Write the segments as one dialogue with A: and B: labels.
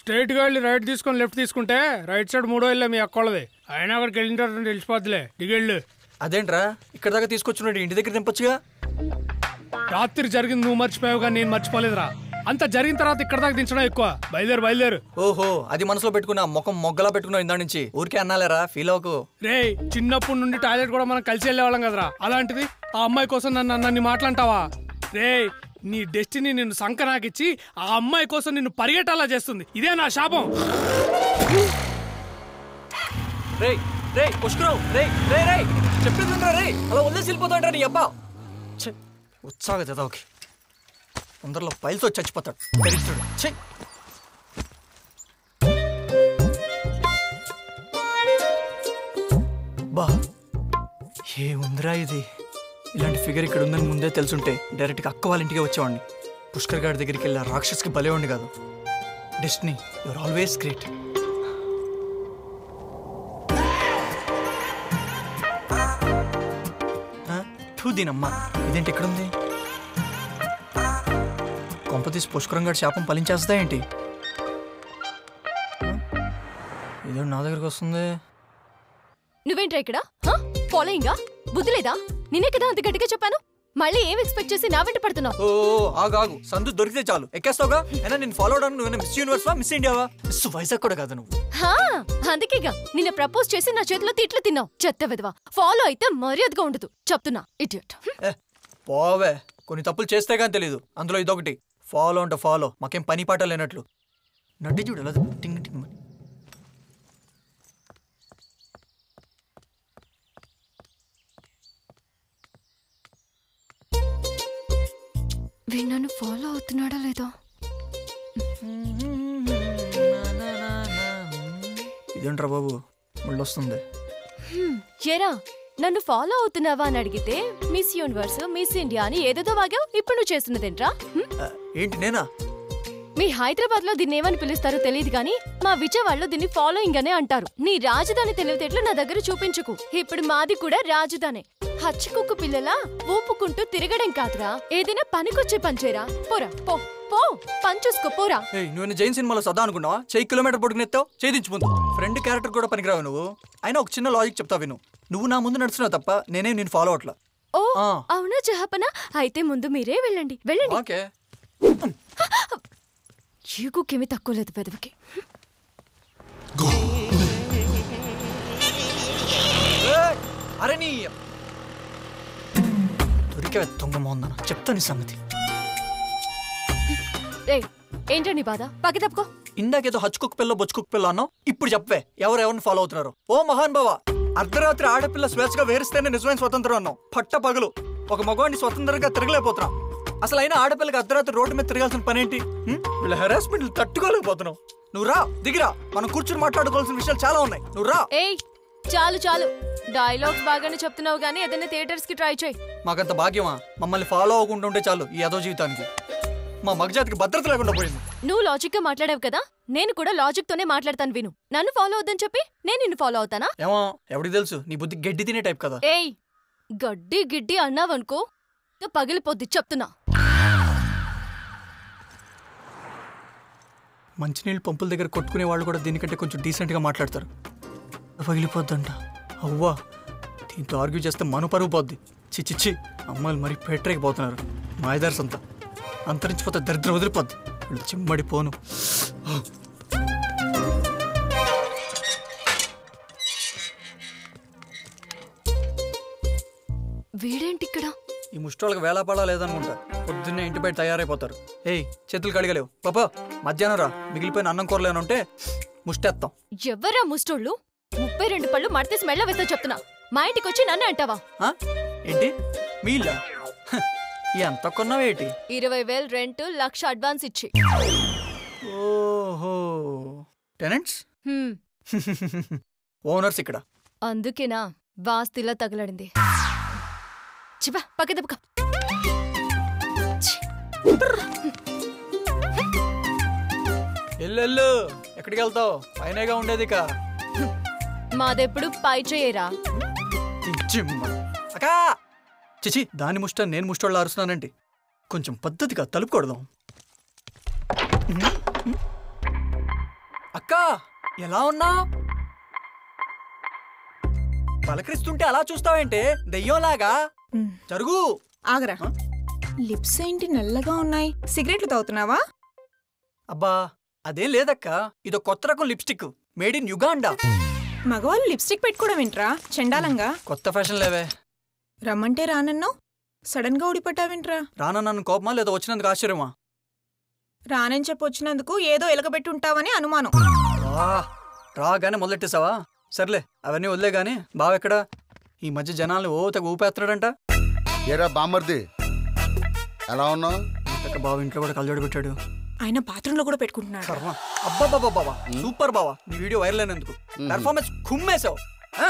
A: స్ట్రైట్గా వెళ్ళి రైట్ తీసుకొని లెఫ్ట్ తీసుకుంటే రైట్ సైడ్ మూడో వెళ్ళే మీ అక్కోళ్ళది అయినా అక్కడికి వెళ్ళిన తర్వాత తెలిసిపోద్దిలే దిగెళ్ళు
B: అదేంట్రా ఇక్కడ దాకా తీసుకొచ్చున్నాడు ఇంటి దగ్గర దింపొచ్చుగా
A: రాత్రి జరిగింది నువ్వు మర్చిపోయావు కానీ నేను మర్చిపోలేదురా అంత జరిగిన తర్వాత ఇక్కడ దాకా దించడం ఎక్కువ బయలుదేరు బయలుదేరు
B: ఓహో అది మనసులో పెట్టుకున్నా ముఖం మొగ్గలా పెట్టుకున్నావు ఇందా నుంచి ఊరికే అన్నాలేరా ఫీల్ అవ్వకు
A: రే చిన్నప్పటి నుండి టాయిలెట్ కూడా మనం కలిసి వెళ్ళేవాళ్ళం కదరా అలాంటిది ఆ అమ్మాయి కోసం నన్ను నన్ను మాట్లాంటావా రే నీ డెస్టినీ నిన్ను సంక నాకిచ్చి ఆ అమ్మాయి కోసం నిన్ను పరిగెట్టాలా చేస్తుంది ఇదే నా శాపం
B: రే రే పుష్కరం రే రే రే చెప్పేది వినరా రే అలా వదిలేసి వెళ్ళిపోతాంట్రా నీ అబ్బా ఛే ఉత్సాహ చదవకి అందరిలో పైలతో చచ్చిపోతాడు దరిద్రుడు ఛే బా ఏముందిరా ఇది ఇలాంటి ఫిగర్ ఇక్కడ ఉందని ముందే తెలుసుంటే డైరెక్ట్గా అక్క వాళ్ళ ఇంటికి వచ్చేవాడిని పుష్కర్ గారి దగ్గరికి వెళ్ళి ఆ రాక్షస్కి బలేవాడిని కాదు destiny your always great too దీనమ్మా ఇదేంటి ఎక్కడుంది కొంపతీసి పుష్కరం గారి శాపం ఫలించేస్తా ఏంటి ఇదో నా దగ్గరకు వస్తుంది
C: నువ్వేంట్రా ఇక్కడ ఫాలోయింగా బుద్ధి లేదా నిన్నే కదా అంత గట్టిగా చెప్పాను మళ్ళీ ఏం ఎక్స్పెక్ట్ చేసి నా వెంట పడుతున్నావు
B: ఓ ఓ, ఆగు ఆగు సందు దొరికితే చాలు ఎక్కేస్తావుగా అయినా నేను ఫాలో అవడానికి నువ్వు మిస్ యూనివర్స్ వా మిస్ ఇండియావా మిస్ వైజాగ్ కూడా కాదు నువ్వు
C: హా, అందుకేగా నిన్న ప్రపోజ్ చేసి నా చేతిలో తిట్లు తిన్నావు చెత్త విధవా ఫాలో అయితే మర్యాదగా ఉండదు చెప్తున్నా ఇడియట్
B: ఏ పోవే కొన్ని తప్పులు చేస్తే కానీ తెలియదు అందులో ఇదొకటి ఫాలో అంటే ఫాలో మాకేం పని పాట లేనట్లు నడ్డి చూడు అలా టింగ్ టింగ్ అని.
C: వీడు నన్ను ఫాలో అవుతున్నాడా లేదా
B: ఇదేంట్రా బాబు మళ్ళీ వస్తుంది
C: హ్మ్, ఏరా నన్ను ఫాలో అవుతున్నావా అని అడిగితే మిస్ యూనివర్స్ మిస్ ఇండియా అని ఏదేదో వాగావు ఇప్పుడు నువ్వు చేస్తున్నదేంట్రా హ్మ్?
B: ఆ, ఏంటి నేనా
C: మీ హైదరాబాద్ లో దీన్ని ఏమని పిలుస్తారో తెలియదు కానీ మా విజయవాడలో దీన్ని ఫాలోయింగ్ అనే అంటారు నీ రాజధాని తెలివితేటలు నా దగ్గర చూపించుకు ఇప్పుడు మాది కూడా రాజధానే హచ్చకుక్కు పిల్లల ఊపుకుంటూ తిరగడం కాదురా ఏదైనా పనికొచ్చే పనిచేరా పోరా పో పో పని చూసుకో పోరా
B: ఏయ్ నువ్వు జైన్ సినిమాలో సదా అనుకున్నావా చెయ్యి కిలోమీటర్ పొడుగునెత్తావు చేయి దించుకుంది ఫ్రెండ్ క్యారెక్టర్ కూడా పనికిరావు నువ్వు అయినా ఒక చిన్న లాజిక్ చెప్తా విను నువ్వు నా ముందు నడుస్తున్నావు తప్ప నేనే నేను ఫాలో అవట్లా
C: ఓ
B: ఆ.
C: అవునా జహపన అయితే ముందు మీరే వెళ్ళండి వెళ్ళండి
B: ఓకే
C: ఈగుకేమీ తక్కువ లేదు పెదవికి
B: ఏయ్, అరే నీ దొరికే దొంగ మోందన చెప్తా నీ సంగతి
C: రే ఏంటో నీ బాధ పక్క తప్పుకో
B: ఇందాకేదో హచ్చుకుక్ పిల్ల బొచ్చుకుక్ పిల్ల అన్నావు ఇప్పుడు చెప్పవే ఎవరు ఎవరిని ఫాలో అవుతున్నారు ఓ మహాన్ బావ అర్ధరాత్రి ఆడపిల్ల స్వేచ్ఛగా వేరిస్తేనే నిజమైన స్వతంత్రం అన్నావు పట్ట పగలు ఒక మగవాడిని స్వతంత్రంగా తిరగలేకపోతున్నాం అసలు అయినా ఆడపిల్లకి అర్ధరాత్రి రోడ్డు మీద తిరగాల్సిన పనేంటి హ్మ్? వీళ్ళ హెరాస్మెంట్ తట్టుకోలేకపోతున్నావు నువ్వు రా దిగిరా మనం కూర్చుని మాట్లాడుకోవాల్సిన విషయాలు చాలా ఉన్నాయి నువ్వు రా
C: ఏయ్ చాలు చాలు డైలాగ్స్ బాగానే చెప్తున్నావు కానీ ఏదైనా థియేటర్స్ కి ట్రై చేయి
B: మాకంత భాగ్యమా మమ్మల్ని ఫాలో అవ్వకుండా ఉంటే చాలు ఈ అదో జీవితానికి మా మగజాతికి భద్రత లేకుండా పోయింది
C: నువ్వు లాజిక్ గా మాట్లాడావు కదా నేను కూడా లాజిక్ తోనే మాట్లాడతాను విను నన్ను ఫాలో అవుద్దని చెప్పి నేను నిన్ను ఫాలో అవుతానా
B: ఏమో ఎవరికి తెలుసు నీ బుద్ధి గడ్డి తినే టైప్ కదా
C: ఏయ్ గడ్డి గిడ్డి అన్నావనుకో ఇక పగిలిపోద్ది చెప్తున్నా
B: మంచినీళ్ళు పంపుల దగ్గర కొట్టుకునే వాళ్ళు కూడా దీనికంటే కొంచెం డీసెంట్గా మాట్లాడతారు పగిలిపోద్దంట అవ్వా దీంతో ఆర్గ్యూ చేస్తే మను పరుగు పోద్ది చిచ్చిచ్చి అమ్మాయిలు మరీ పెట్టరేకి పోతున్నారు మాయదార్స్ అంతా అంతరించిపోతే దరిద్రం వదిలిపోద్ది వీళ్ళు చిమ్మడి పోను
C: వీడేంటి ఇక్కడ
B: ఈ ముష్టోళ్ళకి వేళాపాడా లేదనుకుంటా పొద్దున్నే ఇంటి బయట తయారైపోతారు ఏయ్ చేతులు కడిగలేవు పాపా మధ్యాహ్నం రా మిగిలిపోయిన అన్నం కూరలేనుంటే ముష్టేస్తాం
C: ఎవరా ముస్టోళ్ళు ముప్పై రెండు పళ్ళు మడతీసి మెళ్ళ వేస్తా చెప్తున్నా మా ఇంటికి వచ్చి నన్నే అంటావా
B: ఆ? ఏంటి మీ ఇల్లా హ, ఎంత కొన్నావేటి
C: ఇరవై వేలు రెంట్ లక్ష అడ్వాన్స్ ఇచ్చి
B: ఓహో టెనెంట్స్
C: హ్మ్,
B: ఓనర్స్ ఇక్కడ
C: అందుకేనా వాస్తిలా తగలడింది చిబా పక్క దెబ్బక
B: ఎల్లెల్లు ఎక్కడికి వెళ్తావు పైనగా ఉండేది ఇక
C: మాదెప్పుడు పై చేయరా
B: జిమ్మ. అక్కా చిచి దాని ముష్ట నేను ముష్టోళ్ళు అరుస్తున్నానండి కొంచెం పద్ధతిగా తలుపు కొడదాం అక్క ఎలా ఉన్నావు పలకరిస్తుంటే అలా చూస్తావేంటే దెయ్యంలాగా
D: ఉమ్,
B: జరుగు
D: ఆగరా లిప్స్ ఏంటి నల్లగా ఉన్నాయి సిగరెట్లు తాగుతున్నావా
B: అబ్బా అదేం లేదక్క ఇదో కొత్త రకం లిప్స్టిక్ మేడ్ ఇన్ యుగాండా
D: మగవాళ్ళు లిప్స్టిక్ పెట్టుకోవడం ఏంట్రా చండాలంగా
B: కొత్త ఫ్యాషన్ లేవే
D: రమ్మంటే రానన్నావు సడన్ గా ఊడిపట్టావేంట్రా
B: రానా నన్ను కోపమా లేదా వచ్చినందుకు ఆశ్చర్యమా
D: రానని చెప్పి వచ్చినందుకు ఏదో ఎలగబెట్టి ఉంటావని అనుమానం
B: రా రాగానే మొదలెట్టేసావా సర్లే అవన్నీ వదిలే గాని బావెక్కడ ఈ మధ్య జనాల్ని ఓ తెగ ఊపేస్తున్నాడంట
E: ఏరా బామ్మర్ది ఎలా ఉన్నావు
B: అక్క బావ ఇంట్లో కూడా కళ్ళజోడు పెట్టాడు
D: ఆయన బాత్రూంలో కూడా పెట్టుకుంటున్నాడు
B: కర్మ అబ్బా బాబా సూపర్ బావా నీ వీడియో వైరల్ అయినందుకు పెర్ఫార్మెన్స్ కుమ్మేశావు ఆ.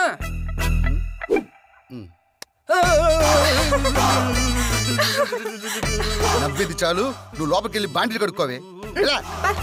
E: ఉమ్. నవ్వేది చాలు నువ్వు లోపలికి వెళ్ళి బాండిలు కడుక్కోవే ఎలా?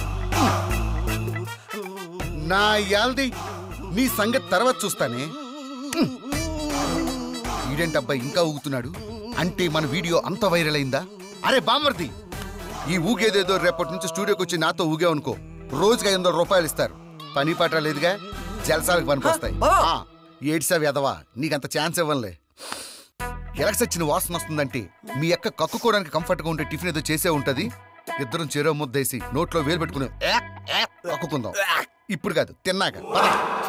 E: నా యాల్ది నీ సంగతి తర్వాత చూస్తానే ఉమ్. ఈడేంటబ్బా ఇంకా ఊగుతున్నాడు అంటే మన వీడియో అంత వైరల్ అయిందా అరే బామ్మర్ది ఈ ఊగేదేదో రేపటి నుంచి స్టూడియోకి వచ్చి నాతో ఊగావనుకో రోజుకి ఐదు వందల రూపాయలు ఇస్తారు పని పాట లేదుగా జలసాలకు పనికొస్తాయి
B: బావా.
E: ఆ, ఏడ్సా వెదవా నీకంత ఛాన్స్ ఇవ్వనులే ఎలక్సొచ్చిన వాసన వస్తుందంటే మీ అక్క కక్కుకోవడానికి కంఫర్ట్గా ఉండే టిఫిన్ ఏదో చేసే ఉంటది ఇద్దరం చెరో ముద్దేసి నోట్లో వేలు పెట్టుకుని "యాక్, యాక్" కక్కుకుందాం ఇప్పుడు కాదు తిన్నాక పద.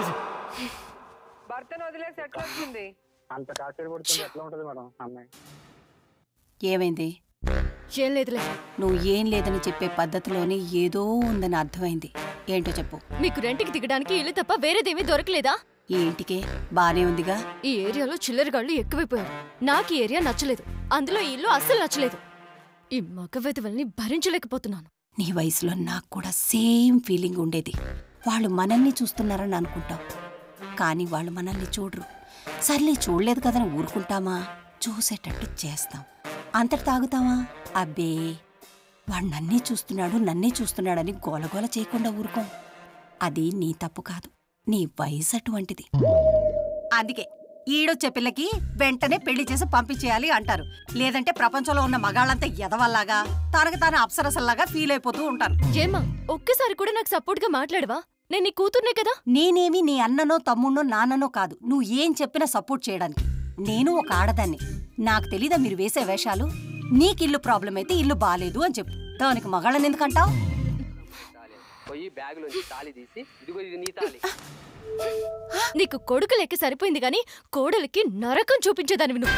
F: భర్తను వదిలేసి ఎట్లా వచ్చింది
G: అంత టార్చర్ పడుతుంది ఎట్లా ఉంటుంది మేడం అమ్మాయి
H: ఏమైంది
C: ఏం లేదులే
H: నువ్వు ఏం లేదని చెప్పే పద్ధతిలోనే ఏదో ఉందని అర్థమైంది ఏంటో చెప్పు
C: మీకు రెంట్కి దిగడానికి ఇల్లు తప్ప వేరేదేమీ దొరకలేదా
H: ఈ ఇంటికే బానే ఉందిగా
C: ఈ ఏరియాలో చిల్లరగాళ్ళు ఎక్కువైపోయారు నాకు ఈ ఏరియా నచ్చలేదు అందులో ఈ ఇల్లు అస్సలు నచ్చలేదు ఈ మగ వెధవల్ని భరించలేకపోతున్నాను
H: నీ వయసులో నాకు కూడా సేమ్ ఫీలింగ్ ఉండేది వాళ్ళు మనల్ని చూస్తున్నారని అనుకుంటాం కానీ వాళ్ళు మనల్ని చూడరు సర్లే చూడలేదు కదని ఊరుకుంటామా చూసేటట్టు చేస్తాం అంతటి తాగుతామా అబ్బే వాడు నన్నే చూస్తున్నాడు నన్నే చూస్తున్నాడని గోలగోల చేయకుండా ఊరుకోం అది నీ తప్పు కాదు నీ వయసు అటువంటిది అందుకే ఈడొచ్చే పిల్లకి వెంటనే పెళ్లి చేసి పంపించేయాలి అంటారు లేదంటే ప్రపంచంలో ఉన్న మగాళ్ళంతా ఎదవల్లాగా తనకు తాను అప్సరసల్లాగా ఫీల్ అయిపోతూ ఉంటారు
C: ఏమా ఒక్కసారి కూడా నాకు సపోర్ట్ గా మాట్లాడవా నేను నీ కూతుర్నే కదా
H: నేనేమి నీ అన్ననో తమ్ముణ్ణో నాన్ననో కాదు నువ్వు ఏం చెప్పినా సపోర్ట్ చేయడానికి నేను ఒక ఆడదాన్ని నాకు తెలీదా మీరు వేసే వేషాలు నీకిల్లు ప్రాబ్లం అయితే ఇల్లు బాలేదు అని చెప్పు దానికి మగాళ్ళని ఎందుకంటావు
G: పోయి బ్యాగులో తాళి తీసి ఇదిగో ఇది నీ తాళి
C: నీకు కొడుకు లెక్క సరిపోయింది గాని కోడలికి నరకం చూపించేదానివి నువ్వు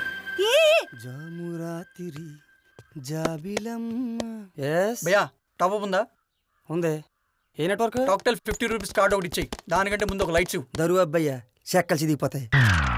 I: జామురాతిరి జాబిలమ్మ ఎస్
B: భయ్యా టాప్ అప్ ఉందా
I: ఉంది ఏ నెట్వర్క్
B: టాక్టెల్ ఫిఫ్టీ రూపీస్ కార్డ్ ఒకటి ఇచ్చేయి దానికంటే ముందు ఒక లైట్స్ ఇవ్వు
I: దరువు అబ్బయ్యా చెక్కలు చిదిగిపోతాయి